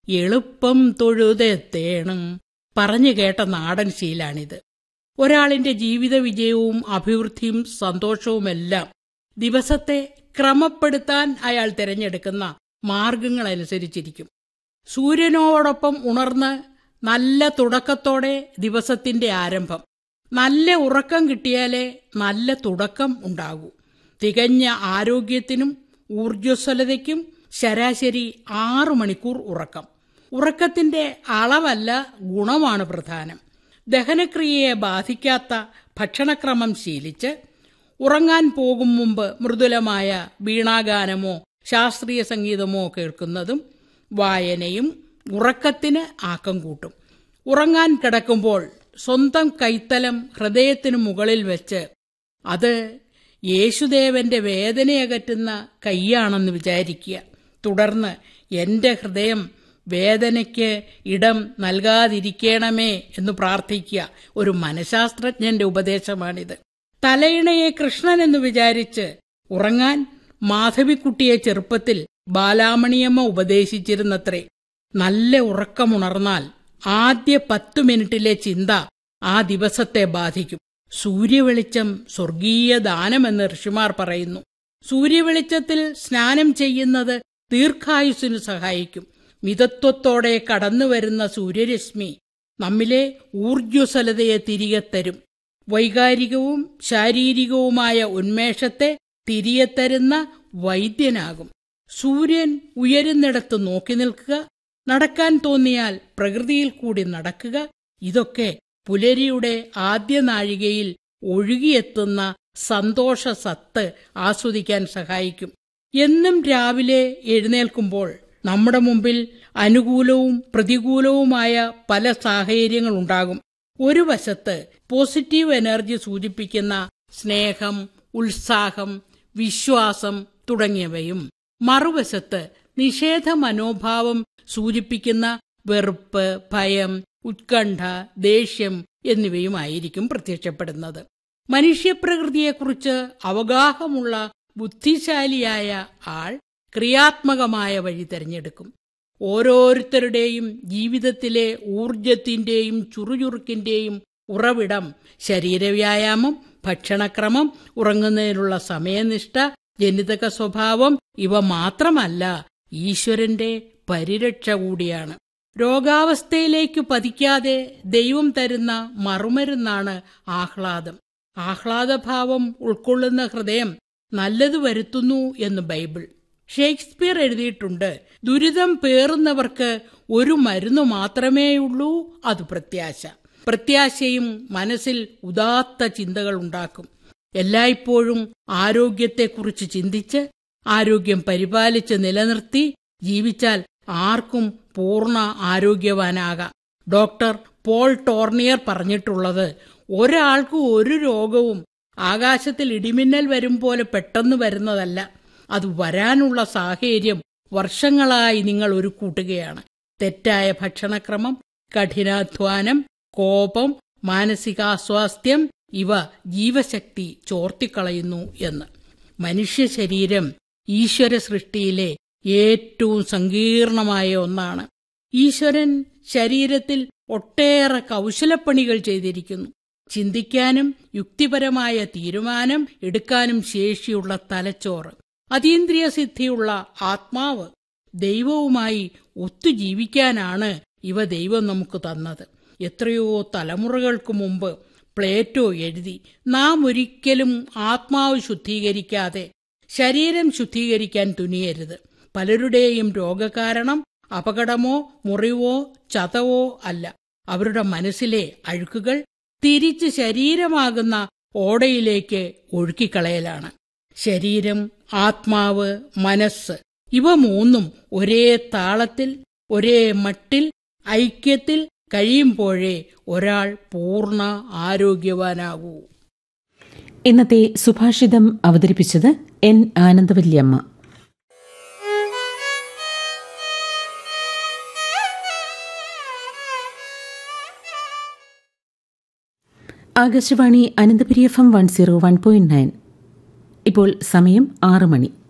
എളുപ്പം തൊഴുതെത്തേണം പറഞ്ഞു കേട്ട നാടൻ ശീലാണിത് ഒരാളിന്റെ ജീവിത വിജയവും അഭിവൃദ്ധിയും സന്തോഷവുമെല്ലാം ദിവസത്തെ ക്രമപ്പെടുത്താൻ അയാൾ തിരഞ്ഞെടുക്കുന്ന മാർഗങ്ങളനുസരിച്ചിരിക്കും സൂര്യനോടൊപ്പം ഉണർന്ന് നല്ല തുടക്കത്തോടെ ദിവസത്തിന്റെ ആരംഭം നല്ല ഉറക്കം കിട്ടിയാലേ നല്ല തുടക്കം ഉണ്ടാകൂ തികഞ്ഞ ആരോഗ്യത്തിനും ഊർജ്ജസ്വലതയ്ക്കും ശരാശരി ആറു മണിക്കൂർ ഉറക്കം ഉറക്കത്തിന്റെ അളവല്ല ഗുണമാണ് പ്രധാനം ദഹനക്രിയയെ ബാധിക്കാത്ത ഭക്ഷണക്രമം ശീലിച്ച് ഉറങ്ങാൻ പോകും മുമ്പ് മൃദുലമായ വീണാഗാനമോ ശാസ്ത്രീയ സംഗീതമോ കേൾക്കുന്നതും വായനയും ഉറക്കത്തിന് ആക്കം കൂട്ടും ഉറങ്ങാൻ കിടക്കുമ്പോൾ സ്വന്തം കൈത്തലം ഹൃദയത്തിനു മുകളിൽ വെച്ച് അത് യേശുദേവന്റെ വേദനയകറ്റുന്ന കൈയാണെന്ന് വിചാരിക്കുക തുടർന്ന് എന്റെ ഹൃദയം വേദനയ്ക്ക് ഇടം നൽകാതിരിക്കണമേ എന്ന് പ്രാർത്ഥിക്കുക ഒരു മനഃശാസ്ത്രജ്ഞന്റെ ഉപദേശമാണിത് തലയിണയെ കൃഷ്ണൻ എന്ന് വിചാരിച്ച് ഉറങ്ങാൻ മാധവിക്കുട്ടിയെ ചെറുപ്പത്തിൽ ബാലാമണിയമ്മ ഉപദേശിച്ചിരുന്നത്രേ നല്ല ഉറക്കമുണർന്നാൽ ആദ്യ പത്തു മിനിറ്റിലെ ചിന്ത ആ ദിവസത്തെ ബാധിക്കും സൂര്യവെളിച്ചം സ്വർഗീയ ദാനമെന്ന് ഋഷിമാർ പറയുന്നു സൂര്യവെളിച്ചത്തിൽ സ്നാനം ചെയ്യുന്നത് ദീർഘായുസ്സിനു സഹായിക്കും മിതത്വത്തോടെ കടന്നുവരുന്ന സൂര്യരശ്മി നമ്മിലെ ഊർജ്ജസ്വലതയെ തിരികെ തരും വൈകാരികവും ശാരീരികവുമായ ഉന്മേഷത്തെ തിരികെ തരുന്ന വൈദ്യനാകും സൂര്യൻ ഉയരുന്നിടത്ത് നോക്കി നിൽക്കുക നടക്കാൻ തോന്നിയാൽ പ്രകൃതിയിൽ കൂടി നടക്കുക ഇതൊക്കെ പുലരിയുടെ ആദ്യ നാഴികയിൽ ഒഴുകിയെത്തുന്ന സന്തോഷ സത്ത് ആസ്വദിക്കാൻ സഹായിക്കും എന്നും രാവിലെ എഴുന്നേൽക്കുമ്പോൾ നമ്മുടെ മുമ്പിൽ അനുകൂലവും പ്രതികൂലവുമായ പല സാഹചര്യങ്ങളുണ്ടാകും ഒരു വശത്ത് പോസിറ്റീവ് എനർജി സൂചിപ്പിക്കുന്ന സ്നേഹം ഉത്സാഹം വിശ്വാസം തുടങ്ങിയവയും മറുവശത്ത് നിഷേധ മനോഭാവം സൂചിപ്പിക്കുന്ന വെറുപ്പ് ഭയം ഉത്കണ്ഠ ദേഷ്യം എന്നിവയുമായിരിക്കും പ്രത്യക്ഷപ്പെടുന്നത് മനുഷ്യപ്രകൃതിയെക്കുറിച്ച് അവഗാഹമുള്ള ബുദ്ധിശാലിയായ ആൾ ക്രിയാത്മകമായ വഴി തിരഞ്ഞെടുക്കും ഓരോരുത്തരുടെയും ജീവിതത്തിലെ ഊർജത്തിന്റെയും ചുറുചുറുക്കിന്റെയും ഉറവിടം ശരീരവ്യായാമം ഭക്ഷണക്രമം ഉറങ്ങുന്നതിനുള്ള സമയനിഷ്ഠ ജനിതക സ്വഭാവം ഇവ മാത്രമല്ല ഈശ്വരന്റെ പരിരക്ഷ കൂടിയാണ് രോഗാവസ്ഥയിലേക്ക് പതിക്കാതെ ദൈവം തരുന്ന മറുമരുന്നാണ് ആഹ്ലാദം ആഹ്ലാദഭാവം ഉൾക്കൊള്ളുന്ന ഹൃദയം നല്ലത് വരുത്തുന്നു എന്ന് ബൈബിൾ ഷേക്സ്പിയർ എഴുതിയിട്ടുണ്ട് ദുരിതം പേറുന്നവർക്ക് ഒരു മരുന്ന് മാത്രമേയുള്ളൂ അത് പ്രത്യാശ പ്രത്യാശയും മനസ്സിൽ ഉദാത്ത ചിന്തകൾ ഉണ്ടാക്കും എല്ലായ്പ്പോഴും ആരോഗ്യത്തെക്കുറിച്ച് ചിന്തിച്ച് ആരോഗ്യം പരിപാലിച്ച് നിലനിർത്തി ജീവിച്ചാൽ ആർക്കും പൂർണ്ണ ആരോഗ്യവാനാകാം ഡോക്ടർ പോൾ ടോർണിയർ പറഞ്ഞിട്ടുള്ളത് ഒരാൾക്ക് ഒരു രോഗവും ആകാശത്തിൽ ഇടിമിന്നൽ വരും പോലെ പെട്ടെന്ന് വരുന്നതല്ല അത് വരാനുള്ള സാഹചര്യം വർഷങ്ങളായി നിങ്ങൾ ഒരു കൂട്ടുകയാണ് തെറ്റായ ഭക്ഷണക്രമം കഠിനാധ്വാനം കോപം മാനസികാസ്വാസ്ഥ്യം ഇവ ജീവശക്തി ചോർത്തിക്കളയുന്നു എന്ന് മനുഷ്യ ശരീരം ഈശ്വര സൃഷ്ടിയിലെ ഏറ്റവും സങ്കീർണമായ ഒന്നാണ് ഈശ്വരൻ ശരീരത്തിൽ ഒട്ടേറെ കൗശലപ്പണികൾ ചെയ്തിരിക്കുന്നു ചിന്തിക്കാനും യുക്തിപരമായ തീരുമാനം എടുക്കാനും ശേഷിയുള്ള തലച്ചോറ് അതീന്ദ്രിയ സിദ്ധിയുള്ള ആത്മാവ് ദൈവവുമായി ഒത്തുജീവിക്കാനാണ് ഇവ ദൈവം നമുക്ക് തന്നത് എത്രയോ തലമുറകൾക്ക് മുമ്പ് പ്ലേറ്റോ എഴുതി നാം ഒരിക്കലും ആത്മാവ് ശുദ്ധീകരിക്കാതെ ശരീരം ശുദ്ധീകരിക്കാൻ തുനിയരുത് പലരുടെയും രോഗകാരണം അപകടമോ മുറിവോ ചതവോ അല്ല അവരുടെ മനസ്സിലെ അഴുക്കുകൾ തിരിച്ച് ശരീരമാകുന്ന ഓടയിലേക്ക് ഒഴുക്കിക്കളയലാണ് ശരീരം ആത്മാവ് മനസ്സ് ഇവ മൂന്നും ഒരേ താളത്തിൽ ഒരേ മട്ടിൽ ഐക്യത്തിൽ കഴിയുമ്പോഴേ ഒരാൾ പൂർണ്ണ ആരോഗ്യവാനാകൂ ഇന്നത്തെ സുഭാഷിതം അവതരിപ്പിച്ചത് N Anandavalliamma Akashvani Ananthapuri F M one zero one point nine ഇപ്പോൾ സമയം ആറ് മണി